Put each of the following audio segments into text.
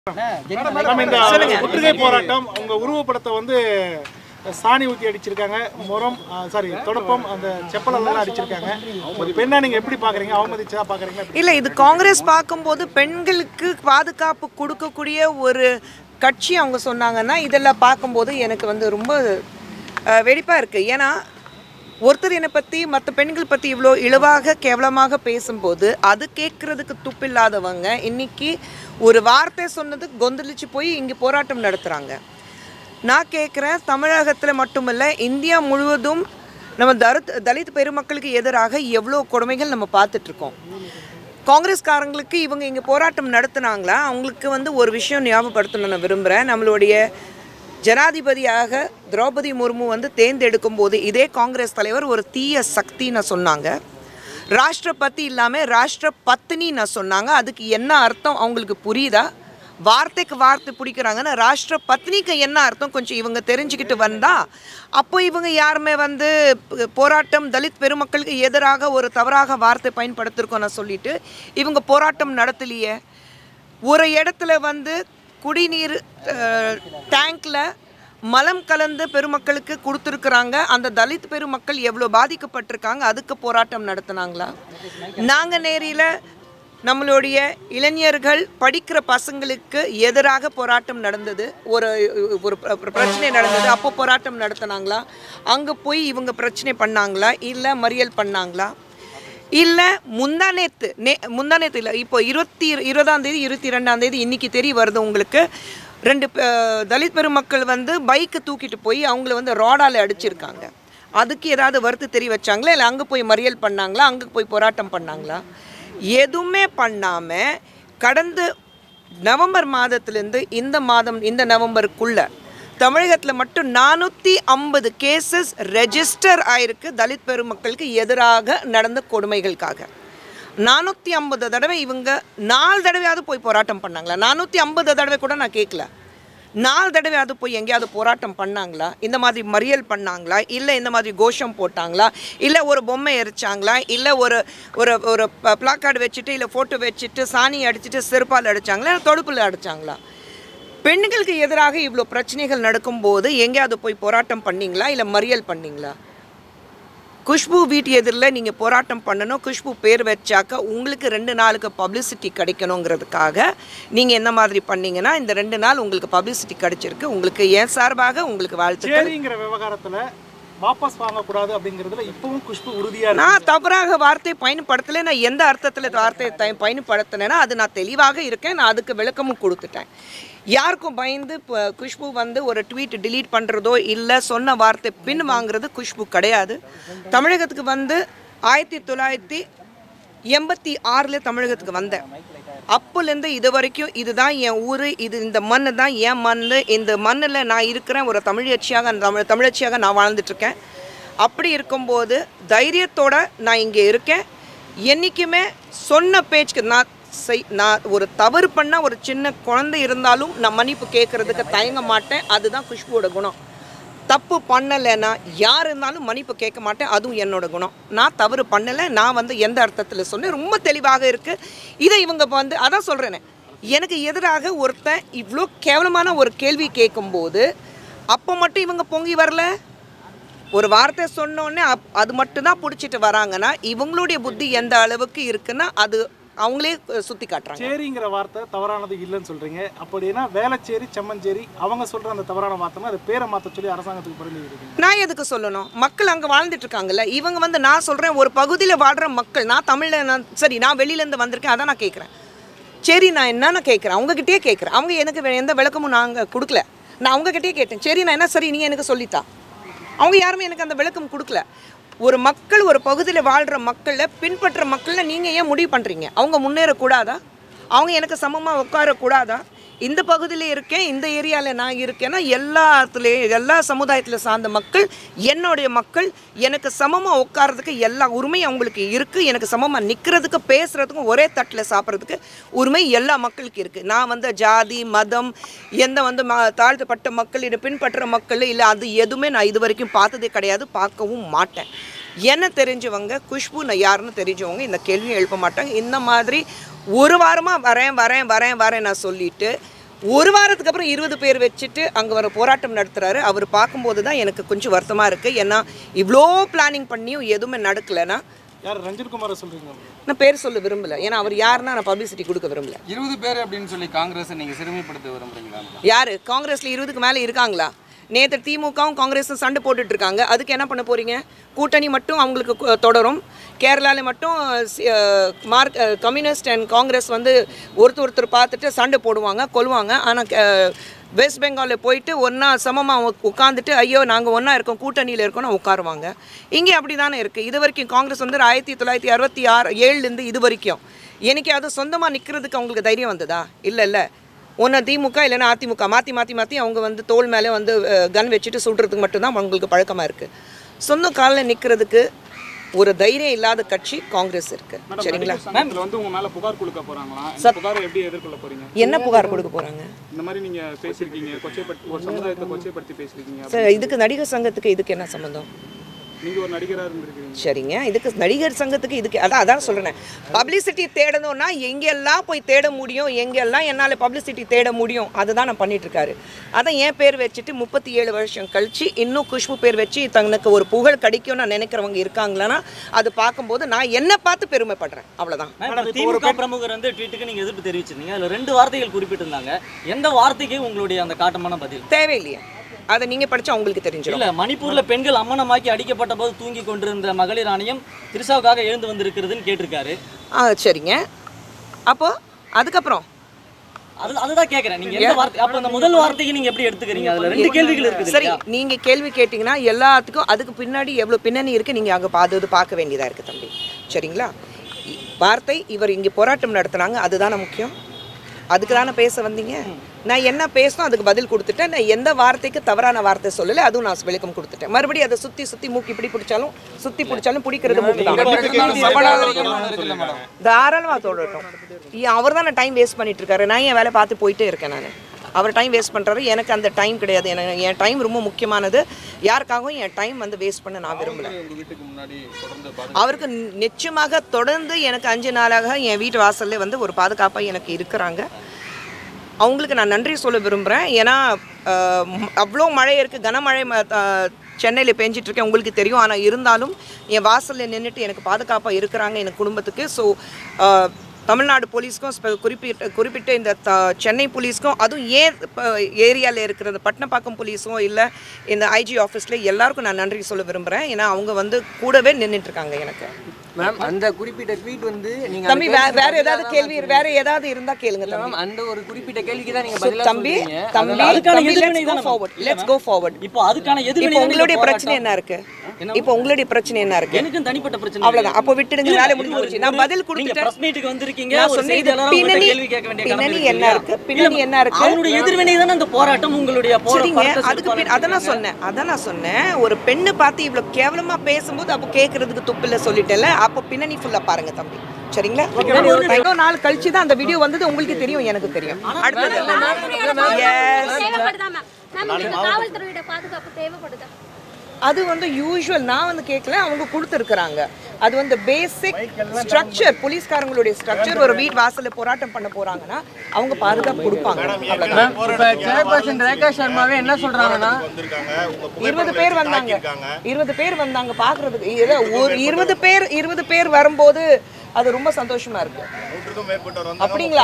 Madam இந்த முற்றுகை போராட்டம் உங்க உருவப்படத்தை வந்து சாணி ஊத்தி அடிச்சிருக்காங்க முறம் சாரி தொடப்பம் அந்த செப்பல் எல்லாம் அடிச்சிருக்காங்க ஒரு பெண்ணா நீங்க எப்படி பாக்குறீங்க அவமதிச்சா பாக்குறீங்களா இல்லை இது காங்கிரஸ் பார்க்கும்போது பெண்களுக்கு பாதுகாப்பு கொடுக்கக்கூடிய ஒரு கட்சி அவங்க சொன்னாங்கன்னா இதெல்லாம் பார்க்கும்போது எனக்கு வந்து ரொம்ப வெடிப்பாக இருக்குது ஏன்னா ஒருத்தர் என்னை பற்றி மற்ற பெண்கள் பற்றி இவ்வளோ இழிவாக கேவலமாக பேசும்போது அது கேட்குறதுக்கு துப்பில்லாதவங்க இன்னைக்கு ஒரு வார்த்தை சொன்னது கொந்தளிச்சு போய் இங்கே போராட்டம் நடத்துகிறாங்க நான் கேட்குறேன் தமிழகத்தில் மட்டுமல்ல இந்தியா முழுவதும் நம்ம தருத் தலித் பெருமக்களுக்கு எதிராக எவ்வளோ கொடுமைகள் நம்ம பார்த்துட்ருக்கோம் காங்கிரஸ்காரங்களுக்கு இவங்க இங்கே போராட்டம் நடத்துனாங்களா அவங்களுக்கு வந்து ஒரு விஷயம் ஞாபகப்படுத்தணும் நான் விரும்புகிறேன் நம்மளுடைய ஜனாதிபதியாக திரௌபதி முர்மு வந்து தேர்ந்தெடுக்கும் போது இதே காங்கிரஸ் தலைவர் ஒரு தீய சக்தின்னு சொன்னாங்க ராஷ்டிரபதி இல்லாமல் ராஷ்டிர பத்னின்னு சொன்னாங்க அதுக்கு என்ன அர்த்தம் அவங்களுக்கு புரியுதா வார்த்தைக்கு வார்த்தை பிடிக்கிறாங்கன்னா ராஷ்டிர பத்னிக்கு என்ன அர்த்தம் கொஞ்சம் இவங்க தெரிஞ்சுக்கிட்டு வந்தா அப்போ இவங்க யாருமே வந்து ப- போராட்டம் தலித் பெருமக்களுக்கு எதிராக ஒரு தவறாக வார்த்தை பயன்படுத்திருக்கோம் நான் சொல்லிட்டு இவங்க போராட்டம் நடத்தலையே ஒரு இடத்துல வந்து குடிநீர் டேங்க்ல மலம் கலந்து பெருமக்களுக்கு கொடுத்துருக்குறாங்க அந்த தலித் பெருமக்கள் எவ்வளோ பாதிக்கப்பட்டிருக்காங்க அதுக்கு போராட்டம் நடத்துனாங்களா நாங்கள் நேரில் நம்மளுடைய இளைஞர்கள் படிக்கிற பசங்களுக்கு எதிராக போராட்டம் நடந்தது ஒரு ஒரு பிர- பிர- பிரச்சனை நடந்தது அப்போ போராட்டம் நடத்துனாங்களா அங்கே போய் இவங்க பிரச்சனை பண்ணாங்களா இல்லை மறியல் பண்ணாங்களா இல்லை முந்தானேத்து நே முந்தானேத்து இல்லை இப்போ இருபத்தி இருபதாம் தேதி இருபத்தி ரெண்டாம் தேதி இன்னைக்கு தெரிய வருது உங்களுக்கு ரெண்டு பே- தலித் பெருமக்கள் வந்து பைக்கை தூக்கிட்டு போய் அவங்கள வந்து ரோடால் அடிச்சிருக்காங்க அதுக்கு ஏதாவது வருத்து தெரிய வச்சாங்களா இல்லை அங்கே போய் மறியல் பண்ணாங்களா அங்கே போய் போராட்டம் பண்ணாங்களா எதுவுமே பண்ணாமல் கடந்த நவம்பர் மாதத்துலேருந்து இந்த மாதம் இந்த நவம்பருக்குள்ள தமிழகத்தில் மட்டும் நானூற்றி ஐம்பது கேசஸ் ரெஜிஸ்டர் ஆயிருக்கு தலித் பெருமக்களுக்கு எதிராக நடந்த கொடுமைகளுக்காக நானூற்றி ஐம்பது தடவை இவங்க நாலு தடவையாவது போய் போராட்டம் பண்ணாங்களா நானூற்றி ஐம்பது தடவை கூட நான் கேட்கல நாலு தடவையாவது போய் எங்கேயாவது போராட்டம் பண்ணாங்களா இந்த மாதிரி மறியல் பண்ணாங்களா இல்லை இந்த மாதிரி கோஷம் போட்டாங்களா இல்லை ஒரு பொம்மை எரிச்சாங்களா இல்லை ஒரு ஒரு ஒரு பிளாக்கார்டு வச்சுட்டு இல்லை ஃபோட்டோ வச்சுட்டு சாணி அடிச்சுட்டு செருப்பால் அடிச்சாங்களா இல்லை தொடுப்பில் அடிச்சாங்களா பெண்களுக்கு எதிராக இவ்வளோ பிரச்சனைகள் நடக்கும்போது எங்கேயாவது போய் போராட்டம் பண்ணீங்களா இல்லை மறியல் பண்ணீங்களா குஷ்பு வீட்டு எதிரில் நீங்கள் போராட்டம் பண்ணணும் குஷ்பு பேர் வச்சாக்க உங்களுக்கு ரெண்டு நாளுக்கு பப்ளிசிட்டி கிடைக்கணுங்கிறதுக்காக நீங்கள் என்ன மாதிரி பண்ணீங்கன்னா இந்த ரெண்டு நாள் உங்களுக்கு பப்ளிசிட்டி கிடைச்சிருக்கு உங்களுக்கு என் சார்பாக உங்களுக்கு வாழ்த்துக்கள் சேரிங்கிற விவகாரத்துல வாபஸ் வாங்கக்கூடாது அப்படிங்கிறதுல இப்பவும் குஷ்பு உறுதியா இருக்கு நான் தவறாக வார்த்தை பயன்படுத்தலை நான் எந்த அர்த்தத்தில் வார்த்தையை த- பயன்படுத்தினேன்னா அது நான் தெளிவாக இருக்கேன் நான் அதுக்கு விளக்கமும் கொடுத்துட்டேன் யாருக்கும் பயந்து இப்போ குஷ்பு வந்து ஒரு ட்வீட் delete பண்ணுறதோ இல்லை சொன்ன வார்த்தை பின் வாங்குறது குஷ்பு கிடையாது தமிழகத்துக்கு வந்து ஆயிரத்தி தொள்ளாயிரத்தி எண்பத்தி ஆறில் தமிழகத்துக்கு வந்தேன் அப்போலேருந்து இது வரைக்கும் இதுதான் என் ஊர் இது இந்த மண் தான் என் மண் இந்த மண்ணில் நான் இருக்கிறேன் ஒரு தமிழச்சியாக தமிழ் தமிழச்சியாக நான் வாழ்ந்துட்டுருக்கேன் அப்படி இருக்கும்போது தைரியத்தோட நான் இங்கே இருக்கேன் என்றைக்குமே சொன்ன பேச்சுக்கு நான் செய் நான் ஒரு தவறு பண்ணால் ஒரு சின்ன குழந்தை இருந்தாலும் நான் மன்னிப்பு கேட்குறதுக்கு தயங்க மாட்டேன் அதுதான் குஷ்புவோட குணம் தப்பு பண்ணலைன்னா யார் இருந்தாலும் மன்னிப்பு கேட்க மாட்டேன் அதுவும் என்னோட குணம் நான் தவறு பண்ணலை நான் வந்து எந்த அர்த்தத்தில் சொன்னேன் ரொம்ப தெளிவாக இருக்குது இதை இவங்க வந்து அதான் சொல்கிறேனே எனக்கு எதிராக ஒருத்தன் இவ்வளோ கேவலமான ஒரு கேள்வி கேட்கும்போது அப்போ மட்டும் இவங்க பொங்கி வரல ஒரு வார்த்தை சொன்னோடனே அப் அது மட்டும்தான் பிடிச்சிட்டு வராங்கன்னா இவங்களுடைய புத்தி எந்த அளவுக்கு இருக்குன்னா அது அவங்களே சுற்றி காட்டுறாங்க சேரிங்கிற வார்த்தை தவறானது இல்லைன்னு சொல்றீங்க அப்படின்னா வேளச்சேரி செம்மஞ்சேரி அவங்க சொல்ற அந்த தவறான வார்த்தைனா அது பேரை மாத்த சொல்லி அரசாங்கத்துக்கு பரிந்துரை இருக்கீங்க நான் எதுக்கு சொல்லணும் மக்கள் அங்கே வாழ்ந்துட்டு இருக்காங்கல்ல இவங்க வந்து நான் சொல்கிறேன் ஒரு பகுதியில் வாழ்கிற மக்கள் நான் தமிழில் நான் சரி நான் வெளியிலேருந்து வந்திருக்கேன் அதான் நான் கேட்குறேன் சரி நான் என்னன்னு கேட்குறேன் அவங்ககிட்டயே கேட்குறேன் அவங்க எனக்கு வே- எந்த விளக்கமும் நாங்கள் கொடுக்கல நான் அவங்ககிட்டயே கேட்டேன் சரி நான் என்ன சரி நீ எனக்கு சொல்லித்தா அவங்க யாருமே எனக்கு அந்த விளக்கம் கொடுக்கல ஒரு மக்கள் ஒரு பகுதியில் வாழ்கிற மக்களில் பின்பற்ற மக்களில் நீங்கள் ஏன் முடிவு பண்ணுறீங்க அவங்க முன்னேறக்கூடாதா அவங்க எனக்கு சமமாக உட்காரக்கூடாதா இந்த பகுதியில் இருக்கேன் இந்த ஏரியாவில் நான் இருக்கேன்னா எல்லாத்துலேயும் எல்லா சமுதாயத்தில் சார்ந்த மக்கள் என்னுடைய மக்கள் எனக்கு சமமாக உட்கார்றதுக்கு எல்லா உரிமையும் அவங்களுக்கு இருக்குது எனக்கு சமமாக நிற்கிறதுக்கு பேசுகிறதுக்கும் ஒரே தட்டில் சாப்பிட்றதுக்கு உரிமை எல்லா மக்களுக்கு இருக்குது நான் வந்து ஜாதி மதம் எந்த வந்து ம தாழ்த்தப்பட்ட மக்கள் இதை பின்பற்ற மக்கள் இல்லை அது எதுவுமே நான் இது வரைக்கும் பார்த்ததே கிடையாது பார்க்கவும் மாட்டேன் என்ன தெரிஞ்சவங்க குஷ்பு நான் யாருன்னு தெரிஞ்சவங்க இந்த கேள்வியும் எழுப்ப மாட்டாங்க இந்த மாதிரி ஒரு வாரமாக வரேன் வரேன் வரேன் வரேன் நான் சொல்லிட்டு ஒரு வாரத்துக்கு அப்புறம் இருபது பேர் வச்சுட்டு அங்கே வர போராட்டம் நடத்துகிறாரு அவர் பார்க்கும்போது தான் எனக்கு கொஞ்சம் வருத்தமாக இருக்குது ஏன்னா இவ்வளோ பிளானிங் பண்ணியும் எதுவுமே நடக்கலைன்னா யார் ரஞ்சித் குமாரை சொல்றீங்க நான் பேர் சொல்ல விரும்பல ஏன்னா அவர் யாருன்னா நான் பப்ளிசிட்டி கொடுக்க விரும்பல இருபது பேர் அப்படின்னு சொல்லி காங்கிரஸை நீங்க சிறுமைப்படுத்த விரும்புறீங்களா யார் காங்கிரஸில் இருபதுக்கு மேலே இருக்காங்களா நேற்று திமுகவும் காங்கிரஸும் சண்டை போட்டுட்டு இருக்காங்க அதுக்கு என்ன பண்ண போறீங்க கூட்டணி மட்டும் அவங்களுக்கு கு- தொடரும் கேரளாவில் மட்டும் சி- அஹ், மார்க் அஹ், கம்யூனிஸ்ட் அண்ட் காங்கிரஸ் வந்து ஒருத்தர் ஒருத்தர் பார்த்துட்டு சண்டை போடுவாங்க கொல்லுவாங்க ஆனால் வெஸ்ட் பெங்காலில் போயிட்டு ஒன்றா சமமாக உட்காந்துட்டு ஐயோ நாங்கள் ஒன்றா இருக்கோம் கூட்டணியில் இருக்கோம்னு உட்காருவாங்க இங்கே அப்படி தானே இருக்குது இது வரைக்கும் காங்கிரஸ் வந்து ஆயிரத்தி தொள்ளாயிரத்தி அறுபத்தி ஆறு ஏழுலேருந்து இது வரைக்கும் எனக்கு அது சொந்தமாக நிற்கிறதுக்கு அவங்களுக்கு தைரியம் வந்ததா இல்லை இல்லை ஒன்று திமுக இல்லைன்னா அதிமுக மாற்றி மாற்றி மாற்றி அவங்க வந்து தோள் மேலே வந்து கன் வச்சுட்டு சுடுறதுக்கு மட்டும்தான் அவங்களுக்கு பழக்கமாக இருக்குது சொந்த காலில் நிற்கிறதுக்கு ஒரு தைரியம் இல்லாத கட்சி காங்கிரஸ் இருக்குது சரிங்களா சங்கத்துல வந்து உங்க மேல புகார் கொடுக்க போறாங்களா இந்த புகாரை எப்படி எதிர்கொள்ள போறீங்க என்ன புகார் கொடுக்க போகிறாங்க இந்த மாதிரி நீங்க பேசியிருக்கீங்க கொச்சைப்படுத்தி ஒரு சமுதாயத்தை கொச்சைப்படுத்தி பேசியிருக்கீங்க சார் இதுக்கு நடிகர் சங்கத்துக்கு இதுக்கு என்ன சம்மந்தம் நீங்க ஒரு நடிகரா இருந்திருக்கீங்க சரிங்க இதுக்கு நடிகர் சங்கத்துக்கு இதுக்கு அதான் அதான் சொல்கிறேன் பப்ளிசிட்டி தேடணும்னா எங்கெல்லாம் போய் தேட முடியும் எங்கெல்லாம் என்னால் பப்ளிசிட்டி தேட முடியும் அதுதான் நான் பண்ணிட்டு இருக்காரு அதான் என் பேர் வச்சுட்டு முப்பத்தி ஏழு வருஷம் கழிச்சு இன்னும் குஷ்பு பேர் வச்சு தனக்கு ஒரு புகழ் கிடைக்கும்னு நினைக்கிறவங்க இருக்காங்களான்னா அது பார்க்கும்போது நான் என்ன பார்த்து பெருமைப்படுறேன் அவ்வளோதான் மேம், இப்ப திமுக பிரமுகர் வந்து ட்வீட்டுக்கு நீங்க எதிர்ப்பு தெரிவிச்சிருந்தீங்க அதுல ரெண்டு வார்த்தைகள் குறிப்பிட்டிருந்தாங்க எந்த வார்த்தைக்கு உங்களுடைய அந்த காட்டமான பதில் தேவையில்லையே அதை நீங்கள் படிச்சா உங்களுக்கு தெரிஞ்சிடும் இல்ல மணிப்பூர்ல பெண்கள் அம்மனமாக்கி அடிக்கப்பட்ட போது தூங்கி கொண்டிருந்த மகளிர் ஆணையம் திரிசாவுக்காக எழுந்து வந்திருக்கிறதுன்னு கேட்டிருக்காரு ஆ சரிங்க அப்போ அதுக்கப்புறம் அது அதுதான் கேக்குறேன் நீங்க எந்த வார்த்தை அப்ப அந்த முதல் வார்த்தைக்கு நீங்க எப்படி எடுத்துக்கிறீங்க அதுல ரெண்டு கேள்விகள் இருக்குது சரி இல்லையா? நீங்க கேள்வி கேட்டிங்கன்னா எல்லாத்துக்கும் அதுக்கு பின்னாடி எவ்வளவு பின்னணி இருக்கு நீங்க அங்க பார்த்து பார்க்க வேண்டியதா இருக்கு தம்பி சரிங்களா இ- வார்த்தை இவர் இங்க போராட்டம் நடத்துனாங்க அதுதானே முக்கியம் அதுக்கு தானே பேச வந்தீங்க நான் என்ன பேசணும் அதுக்கு பதில் கொடுத்துட்டேன் நான் எந்த வார்த்தைக்கு தவறான வார்த்தை சொல்லலை அதுவும் நான் விளக்கம் கொடுத்துட்டேன் மறுபடியும் அதை சுத்தி சுத்தி மூக்கு இப்படி பிடிச்சாலும் சுத்தி பிடிச்சாலும் பிடிக்கிறது மூக்கு தான் இருக்குல்ல மேடம் தாராளமாக தோடட்டும் அவர் தான் டைம் வேஸ்ட் பண்ணிட்டு இருக்காரு நான் என் வேலை பார்த்து போயிட்டே இருக்கேன் நான் அவர் டைம் வேஸ்ட் பண்ணுறாரு எனக்கு அந்த டைம் கிடையாது எனக்கு என் டைம் ரொம்ப முக்கியமானது யாருக்காகவும் என் டைம் வந்து வேஸ்ட் பண்ண நான் விரும்பல உங்க வீட்டுக்கு முன்னாடி தொடர்ந்து பாது- அவருக்கு நிச்சயமாக தொடர்ந்து எனக்கு அஞ்சு நாளாக என் வீட்டு வாசல்ல வந்து ஒரு பாதுகாப்பாக எனக்கு இருக்கிறாங்க அவங்களுக்கு நான் நன்றி சொல்ல விரும்புகிறேன் ஏன்னா அவ்வளோ மழை இருக்குது கனமழை ம- அஹ், சென்னையில் பெஞ்சிட்டு இருக்கேன் உங்களுக்கு தெரியும் ஆனால் இருந்தாலும் என் வாசலில் நின்றுட்டு எனக்கு பாதுகாப்பாக இருக்கிறாங்க எனக்கு குடும்பத்துக்கு ஸோ தமிழ்நாடு போலீஸ்க்கும் ஸ்பெ- குறிப்பிட்ட குறிப்பிட்ட இந்த த சென்னை போலீஸ்க்கும் அதுவும் ஏன் ஏரியாவில் இருக்கிற இந்த பட்டணப்பாக்கம் போலீஸும் இல்லை இந்த ஐஜி ஆஃபீஸில் எல்லாருக்கும் நான் நன்றி சொல்ல விரும்புகிறேன் ஏன்னா அவங்க வந்து கூடவே நின்றுட்டு இருக்காங்க எனக்கு மேம் அந்த குறிப்பிட்ட ட்வீட் வந்து நீங்க தம்பி வே வேற ஏதாவது கேள்வி வேற ஏதாவது இருந்தா கேளுங்க தம்பி மேம் அந்த ஒரு குறிப்பிட்ட கேள்விக்கு தான் நீங்க So, பதிலா தம்பி சொல்றீங்க தம்பி அதுக்கான தம்பி எதிர்வினை let's go தானே forward இல்ல let's ma'am. go forward இப்போ அதுக்கான எதிர்வினை இப்போ தான் இந்த உங்களுடைய போராட்டம். பிரச்சனை என்ன இருக்கு என்ன? இப்போ உங்களுடைய பிரச்சனை என்ன இருக்கு எனக்கும் தனிப்பட்ட பிரச்சனை அவ்வளவுதான். இல்லை. அப்போ விட்டுடுங்க, இல்ல, வேலை இது முடிஞ்சு ஒரு- போச்சு. நான் ஒரு- பதில் நீங்க கொடுத்துட்டேன். press meet க்கு வந்திருக்கீங்க, நான் ஒரு சொன்னேன், இது செய்தியாளரா உங்கள்ட்ட பின்னணி- கேள்வி கேட்க வேண்டிய கடமை பின்னணி இருக்கு என்ன இல்லையா? இருக்கு? பின்னணி இல்ல, என்ன இருக்கு? அவனுடைய எதிர்வினை தானே அந்த போராட்டம் உங்களுடைய போரா- சரிங்க படத்தை அதுக்கு பின் சிறப்பாக அதான் நான் சொன்னேன் அதான் நான் சொன்னேன் ஒரு பெண்ணை பார்த்து இவ்வளவு கேவலமா பேசும்போது அப்போ கேட்கறதுக்கு துப்பில்ல சொல்லிட்டேன்ல அப்போ பின்னணி ஃபுல்லா பாருங்க தம்பி சரிங்களா இன்னும் நாள் கழிச்சு தான் அந்த வீடியோ வந்தது உங்களுக்கு தெரியும் எனக்கு தெரியும் அடுத்தது Yes. தேவைப்படுதா மேம் மேம் உங்களுக்கு காவல்துறையோட பாதுகாப்பு தேவைப்படுதா அது வந்து யூஷுவல் நான் வந்து கேட்கல அவங்க கொடுத்துருக்குறாங்க அது வந்து பேசிக் ஸ்ட்ரக்சர் போலீஸ்காரங்களுடைய ஸ்ட்ரக்சர் ஒரு வீட் வாசல்ல போராட்டம் பண்ண போறாங்கன்னா அவங்க பாதுகாப்பு கொடுப்பாங்க அவ்வளவுதான். மேம் இப்ப சேர்பர்சன் ரேகா சர்மாவே என்ன சொல்றாங்கன்னா இருபது பேர் வந்தாங்க இருபது பேர் வந்தாங்க பாக்குறதுக்கு இல்ல, ஒரு இருபது பேர் இருபது பேர் வரும்போது அது ரொம்ப சந்தோஷமா இருக்கு அப்படிங்களா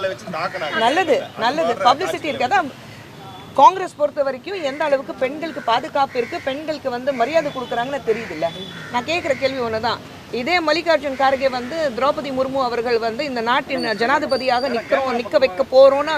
நல்லது நல்லது பப்ளிசிட்டி இருக்கு அதான் காங்கிரஸ் பொறுத்த வரைக்கும் எந்த அளவுக்கு பெண்களுக்கு பாதுகாப்பு இருக்கு பெண்களுக்கு வந்து மரியாதை கொடுக்குறாங்கன்னு தெரியுது இல்ல நான் கேட்குற கேள்வி ஒண்ணுதான் இதே மல்லிகார்ஜுன் கார்கே வந்து திரௌபதி முர்மு அவர்கள் வந்து இந்த நாட்டின் ஜனாதிபதியாக நிக்கிறோம் நிக்க வைக்க போறோம்னு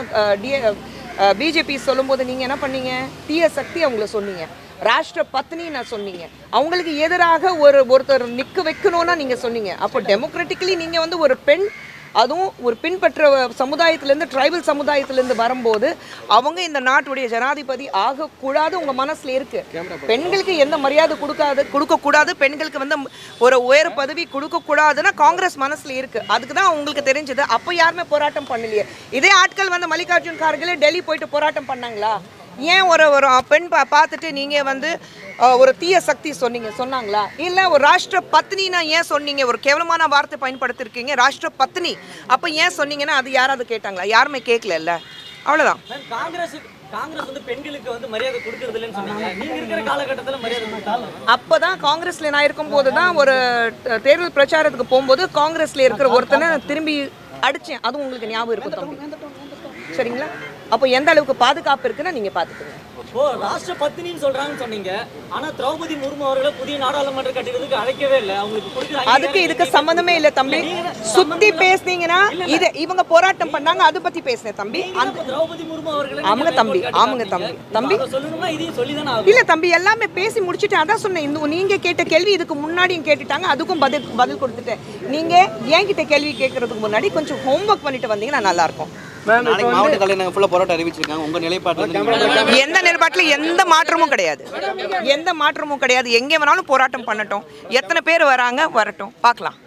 பிஜேபி சொல்லும்போது நீங்க என்ன பண்ணீங்க தீய சக்தி அவங்கள சொன்னீங்க ராஷ்டிர பத்னி நான் சொன்னீங்க அவங்களுக்கு எதிராக ஒரு ஒருத்தர் நிக்க வைக்கணும்னா நீங்க சொன்னீங்க அப்போ டெமோக்ராட்டிக்கலி நீங்க வந்து ஒரு பெண் அதுவும் ஒரு பின்பற்ற சமுதாயத்திலேருந்து ட்ரைபல் சமுதாயத்திலேருந்து வரும்போது அவங்க இந்த நாட்டுடைய ஜனாதிபதி ஆகக்கூடாது உங்க மனசுல இருக்கு பெண்களுக்கு எந்த மரியாதை கொடுக்காது கொடுக்கக்கூடாது பெண்களுக்கு வந்து ஒரு உயர் பதவி கொடுக்கக்கூடாதுன்னா காங்கிரஸ் மனசுல இருக்கு அதுக்கு தான் உங்களுக்கு தெரிஞ்சது அப்போ யாருமே போராட்டம் பண்ணலையே இதே ஆட்கள் வந்து மல்லிகார்ஜுன் கார்கே டெல்லி போயிட்டு போராட்டம் பண்ணாங்களா ஏன் ஒரு ஒரு பெண் பா பார்த்துட்டு நீங்கள் வந்து அஹ், ஒரு தீய சக்தி சொன்னீங்க சொன்னாங்களா இல்லை ஒரு ராஷ்டிர பத்னினா ஏன் சொன்னீங்க ஒரு கேவலமான வார்த்தை பயன்படுத்திருக்கீங்க ராஷ்டிர பத்னி அப்போ ஏன் சொன்னீங்கன்னா அது யாராவது கேட்டாங்களா யாருமே கேட்கல அவ்வளோதான் மேம் காங்கிரஸ் காங்கிரஸ் வந்து பெண்களுக்கு வந்து மரியாதை கொடுக்கறது இல்லைன்னு சொன்னீங்க நீங்க இருக்கிற காலகட்டத்தில் மரியாதை கொடுத்தாலும் அப்போ தான் காங்கிரஸில் நான் இருக்கும்போது தான் ஒரு அஹ், தேர்தல் பிரச்சாரத்துக்கு போகும்போது காங்கிரஸில் இருக்கிற ஒருத்தனை திரும்பி அடித்தேன் அதுவும் உங்களுக்கு ஞாபகம் இருக்கும் தம்பி சரிங்களா அப்போ எந்த அளவுக்கு பாதுகாப்பு இருக்குன்னு நீங்கள் பார்த்துக்கோங்க ஓ ராஷ்டிர பத்தினின்னு சொல்றாங்கன்னு சொன்னீங்க ஆனா திரௌபதி முர்மு அவர்களை புதிய நாடாளுமன்ற கட்டிடத்துக்கு அழைக்கவே இல்லை அவங்களுக்கு கொடுக்குற அதுக்கு இதுக்கு சம்மந்தமே இல்லை தம்பி சுத்தி பேசுனீங்கன்னா இது இவங்க போராட்டம் பண்ணாங்க அதை பத்தி பேசுனேன் தம்பி அந்த அந்த திரௌபதி முர்மு அவர்களை ஆமாங்க தம்பி, ஆமாங்க தம்பி. தம்பி. சொல்லணும்னா இதையும் சொல்லி தானே ஆகும் இல்ல தம்பி எல்லாமே பேசி முடிச்சுட்டு அதான் சொன்னேன் இந்த நீங்க கேட்ட கேள்வி இதுக்கு முன்னாடியும் கேட்டுட்டாங்க அதுக்கும் பதில் பதில் கொடுத்துட்டேன் நீங்க என்கிட்ட கேள்வி கேட்கறதுக்கு முன்னாடி கொஞ்சம் ஹோம்ஒர்க் பண்ணிட்டு வந்தீங்கன்னா நல்லா இருக்கும் நாளைக்கு மாவட்ட கலைஞர் ஃபுல்லாக போராட்டம் அறிவிச்சிருக்காங்க உங்க நிலைப்பாடு வந்து நீங்க- எந்த நிலைப்பாட்டில் எந்த மாற்றமும் கிடையாது எந்த மாற்றமும் கிடையாது எங்கே வேணாலும் போராட்டம் பண்ணட்டும் எத்தனை பேர் வராங்க வரட்டும் பார்க்கலாம்